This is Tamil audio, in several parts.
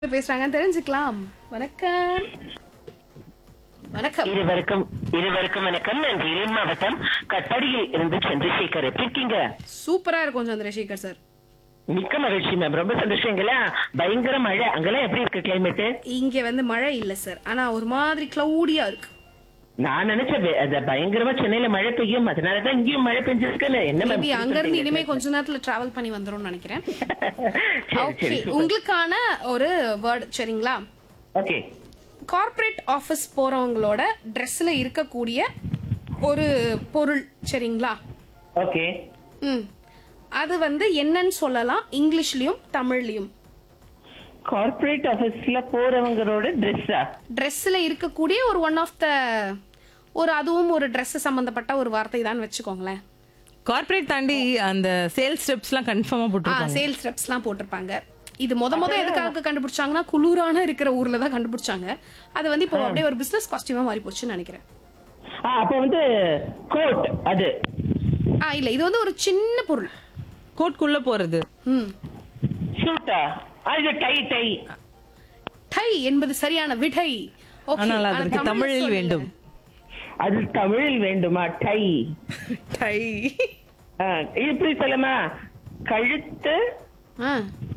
பேசுறாங்க தெரிஞ்சுக்கலாம் வணக்கம் வணக்கம் இருவருக்கும் இருவருக்கும் வணக்கம் நான் வேலூர் மாவட்டம் கட்டடியில் இருந்து சந்திரசேகர் எப்படி இருக்கீங்க சூப்பரா இருக்கும் சந்திரசேகர் சார் மிக்க மகிழ்ச்சி மேம் ரொம்ப சந்தோஷங்களா பயங்கர மழை அங்கெல்லாம் எப்படி இருக்கு கிளைமேட் இங்க வந்து மழை இல்ல சார் ஆனா ஒரு மாதிரி கிளவுடியா இருக்கு நான் நினைச்சேன் வே- அது பயங்கரமா சென்னையில மழை பெய்யும் அதனாலதான் இங்கேயும் மழை பெஞ்சிருக்குல்ல என்ன மேம் மேபி அங்க இருந்து இனிமே கொஞ்ச நேரத்துல டிராவல் பண்ணி வந்துரும்னு நினைக்கிறேன் சரி ஓகே சரி உங்களுக்கான ஒரு வேர்ட் சரிங்களா ஓகே கார்ப்பரேட் ஆபீஸ் போறவங்களோட ட்ரெஸ்ல இருக்கக்கூடிய ஒரு பொருள் சரிங்களா ஓகே ம் அது வந்து என்னன்னு சொல்லலாம் இங்கிலீஷ்லயும் தமிழ்லயும் கார்ப்பரேட் ஆபீஸ்ல போறவங்களோட ட்ரெஸ்ஸா ட்ரெஸ்ல இருக்கக்கூடிய ஒரு ஒன் ஆஃப் த ஒரு அதுவும் ஒரு Dress சம்பந்தப்பட்ட ஒரு வார்த்தை தான் வச்சுக்கோங்களேன் கார்ப்பரேட் தாண்டி அந்த சேல்ஸ் ஸ்டெப்ஸ்லாம் கன்ஃபார்மா ஆ போட்டுருக்காங்க சேல்ஸ் ரெப்ஸ்லாம் போட்டிருப்பாங்க இது முத முத எதுக்காக கண்டுபிடிச்சாங்கன்னா குளூரான இருக்கிற ஊர்ல தான் கண்டுபிடிச்சாங்க அது வந்து இப்போ அப்படியே ஒரு பிசினஸ் காஸ்டியூமா மாறி போச்சுன்னு நினைக்கிறேன் ஆ அப்ப வந்து கோட் அது ஆ இல்ல இது வந்து ஒரு சின்ன பொருள் கோட்குள்ள போறது ம் ஷூட்டா அது டை டை டை என்பது சரியான விடை Okay, ஆனால் ஆனா அதற்கு தமிழ்ல தமிழில் சொல்லுங்க. வேண்டும் அது தமிழில் வேண்டுமா டை டை ஆ, இப்படி சொல்லுமா கழுத்து ஆ.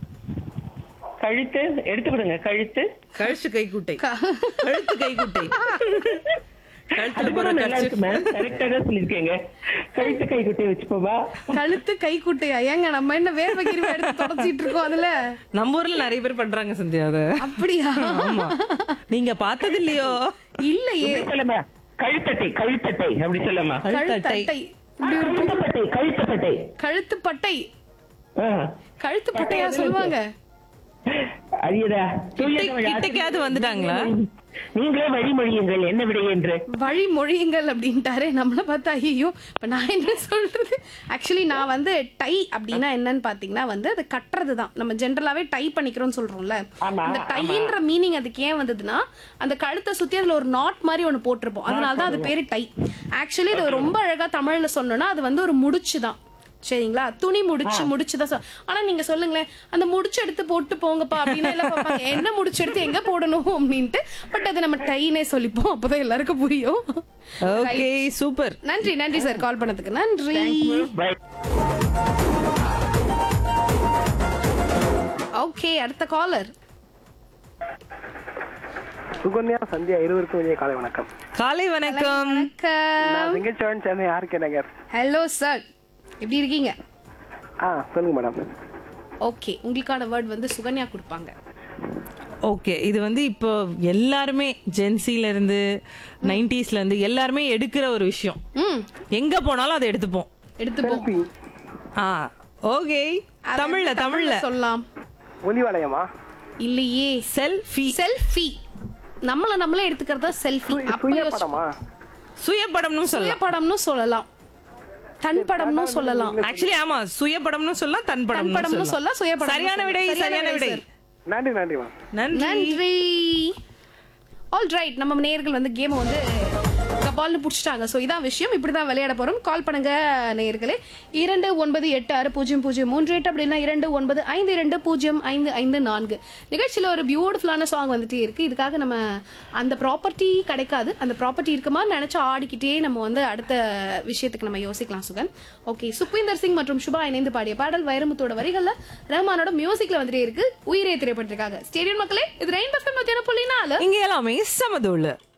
கழுத்து எடுத்து விடுங்க கழுத்து கழுத்து கைக்குட்டை க- கழுத்து கைக்குட்டை அது கழுத்துல கூட போற நல்லா கர்ச்சீஃப். இருக்கு மேம் கரெக்டா தான் சொல்லிருக்கீங்க கழுத்து கை குட்டி வச்சுப்போமா கழுத்து கை குட்டையா ஏங்க நம்ம என்ன வேர்வை கிருவை எடுத்து தொடச்சிட்டு இருக்கோம் அதுல நம்ம ஊர்ல நிறைய பேர் பண்றாங்க சந்தியா அத அப்படியா ஆமா நீங்க பார்த்தது இல்லையோ இல்லையே இப்படி சொல்லுமா கழுத்தட்டை கழுத்தட்டை அப்படி சொல்லுமா கழுத்தட்டை கழுத்தட்டை இப்படி ஒரு கழுத்தப்பட்டை கழுத்தப்பட்டை கழுத்து பட்டை ஆ. கழுத்து பட்டையா சொல்லுவாங்க அரியதா கிட்ட- கிட்டக்கையாவது வந்துட்டாங்களா நீங்களே வழிமொழியுங்கள் என்ன விடை என்று வழி மொழியுங்கள் அப்படின்ட்டாரு நம்மள பார்த்தா ஐயோ இப்ப நான் என்ன சொல்றது ஆக்சுவலி நான் வந்து டை அப்படின்னா என்னன்னு பாத்தீங்கன்னா வந்து அது கட்டுறது தான் நம்ம ஜென்ரலாவே டை பண்ணிக்கிறோம்னு சொல்றோம்ல ஆமா, அந்த டைன்ற மீனிங் அதுக்கு ஏன் வந்ததுன்னா அந்த கழுத்தை சுத்தி அதுல ஒரு நாட் மாதிரி ஒண்ணு போட்டிருப்போம் அதனால தான் அது பேரு டை ஆக்சுவலி இது ரொம்ப அழகா தமிழ்ல சொன்னோம்னா அது வந்து ஒரு முடிச்சு தான் சரிங்களா துணி முடிச்சு முடிச்சு தான் சொல் ஆனா நீங்க சொல்லுங்களேன் அந்த முடிச்சு எடுத்து போட்டு போங்கப்பா அப்படின்னு எல்லாம் பார்ப்பாங்க என்ன முடிச்சு எடுத்து எங்க போடணும் அப்படின்ட்டு பட் அது நம்ம டைனே சொல்லிப்போம் அப்பதான் எல்லாருக்கும் புரியும் ஓகே சூப்பர் நன்றி நன்றி சார் கால் பண்ணதுக்கு நன்றி பை ஓகே அடுத்த காலர் சுகன்யா சந்தியா இருவருக்கும் இனிய காலை வணக்கம் காலை வணக்கம் வணக்கம் நான் சிங்கச்சோழன் சேர்ந்த யாருக்கு நகர் ஹலோ சார் எப்படி இருக்கீங்க ஆ சொல்லுங்க மேடம் ஓகே உங்களுக்கான வேர்ட் வந்து சுகன்யா கொடுப்பாங்க ஓகே இது வந்து இப்போ எல்லாருமே ஜென்சில இருந்து நைன்டிஸ்ல இருந்து எல்லாருமே எடுக்கிற ஒரு விஷயம் ம் எங்க போனாலும் அதை எடுத்துப்போம் எடுத்துப்போம் ஆ ஓகே அதை தமிழ்ல வந்து தமிழ்ல சொல்லலாம் ஒலி வளையமா இல்லையே செல்ஃபி செல்ஃபி நம்மள நம்மளே எடுத்துக்கிறதா செல்ஃபி சுய படமா சுயப்படம்னு சொல்லலாம் படம்னு சொல்லலாம் தன் படம்னு சொல்லலாம் ஆக்சுவலி ஆமா சுயப்படம்னு சொல்லலாம் தன் தன் படம்னு படம்னு சொல்லலாம் சொல்ல சுயப்படம் சரியான விடை சரியான விடை sir. நன்றி நன்றி மேம் நன்றி நன்றி ஆல் ரைட் நம்ம நேயர்கள் வந்து கேம் வந்து கபால்னு புடிச்சிட்டாங்க ஸோ இதான் விஷயம் இப்படி தான் விளையாட போறோம் கால் பண்ணுங்க நேயர்களே இரண்டு ஒன்பது எட்டு ஆறு பூஜ்ஜியம் பூஜ்ஜியம் மூன்று எட்டு அப்படின்னா இரண்டு ஒன்பது ஐந்து இரண்டு பூஜ்ஜியம் ஐந்து ஐந்து நான்கு நிகழ்ச்சியில் ஒரு பியூட்டிஃபுல்லான சாங் வந்துட்டே இருக்கு இதுக்காக நம்ம அந்த ப்ராப்பர்ட்டி கிடைக்காது அந்த ப்ராப்பர்ட்டி இருக்குமா நினைச்சு ஆடிக்கிட்டே நம்ம வந்து அடுத்த விஷயத்துக்கு நம்ம யோசிக்கலாம் சுகன் ஓகே சுக்விந்தர் சிங் மற்றும் சுபா இணைந்து பாடிய பாடல் வைரமுத்தோட வரிகள்ல ரஹ்மானோட மியூசிக்ல வந்துட்டே இருக்கு உயிரே திரைப்பட்டிருக்காங்க ஸ்டேடியம் மக்களே இது ரெயின் பஃபே மத்தியான புள்ளி நாலு இங்க எல்லாமே சமதோல